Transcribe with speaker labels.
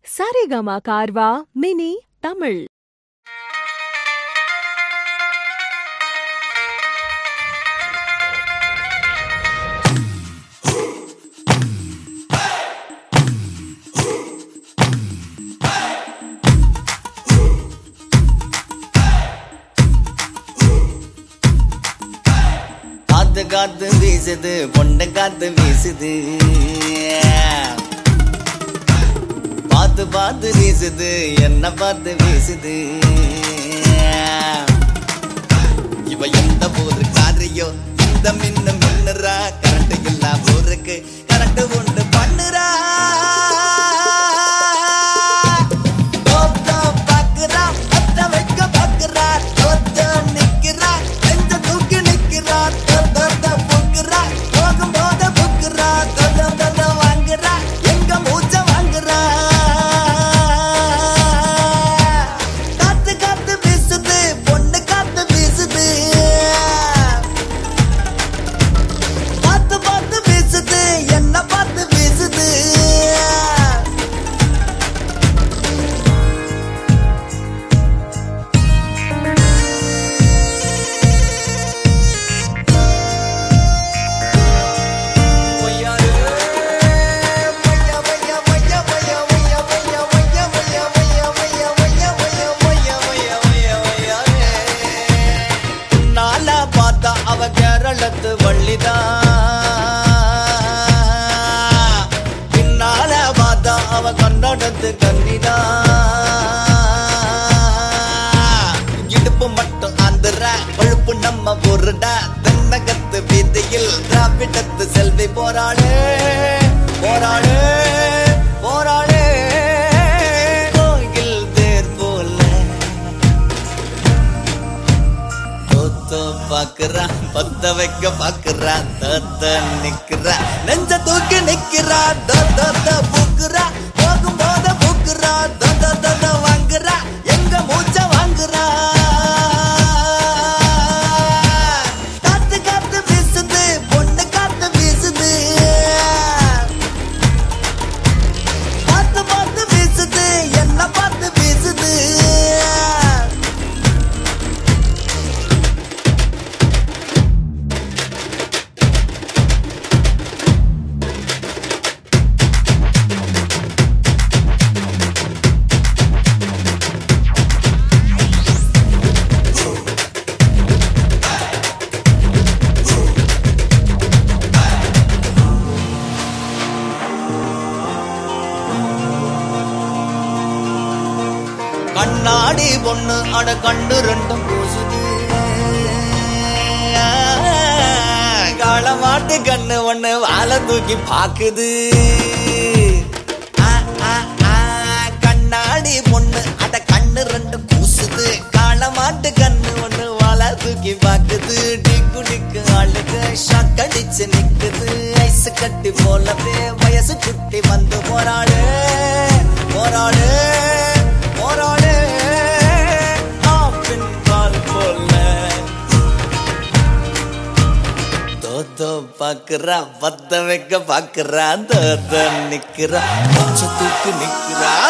Speaker 1: Saregama கார்வா mini Tamil
Speaker 2: காத்து காத்து வீசுது பொண்ணு காத்து வீசுது பார்த்து பார்த்து வீசுது என்ன பார்த்து வீசுது இவ எந்த ஊரு காரியோ இந்த மின்ன மின்னுறா கரண்ட் இல்லா ஊருக்கு கரண்ட் உண்டு பண்ணுறா தோத்தோ பாக்குறா, ஒத்த வைக்க பாக்குறா, தோத்தோ நிக்கிறா, நெஞ்ச தூக்கி நிக்கிறா, தோ, தோ, தோ புக்குறா, போகும்போது புக்குறா, தோ, தோ, தோ, தோ வாங்குறா, எங்க மூச்ச வாங்குறா. காத்து காத்து வீசுது, பொண்ணு காத்து வீசுது. பார்த்து பார்த்து வீசுது, என்ன பார்த்து வீசுது நாளா பார்த்தா அவ கேரளத்து வள்ளிதான் பின்னால பார்த்தா அவ கன்னடத்து கன்னிதான் இடுப்பு மட்டும் ஆந்திர பழுப்பு நம்ம ஊருடா தென்னகத்து வீதியில் திராவிடத்து செல்வி போராடு போராடு போராடு கோயில் தேர் போல தோத்தோ பாக்குறா பத்த வைக்க பாக்குறா தத்த நிக்கிறா நெஞ்ச தூக்கி நிக்கிறா தத்த பூக்குறா போகும் போத பூக்குறா தத்த தத்த வாங்குறா எங்க மூச்ச வாங்குறா காத்து காத்து வீசுது பொண்ணு காத்து வீசுது பார்த்து பார்த்து வீசுது என்ன பார்த்து வீசுது கண்ணாடி பொண்ணு அட கண்டு ரெண்டும் பூசுது காளமாட்டு கண்ணு ஒண்ணு வாழை தூக்கி பாக்குது ஆ, ஆ, ஆ, கண்ணாடி பொண்ணு அட கண்ணு ரெண்டு கூசுது காளமாட்டு கண்ணு ஒண்ணு வாழை தூக்கி பாக்குது டிக்கு டிக்கு ஆளுக்கு ஷாக் அடிச்சு நிக்குது ஐஸ் கட்டி போலவே வயசு குட்டி வந்து போராடு போராடு போராடு ஆப்பின் பால் போல தோத்தோ பாக்குறா பத்த வைக்க பாக்குறா தோத்த நிக்கிறா பச்சை தூக்கு நிக்கிறா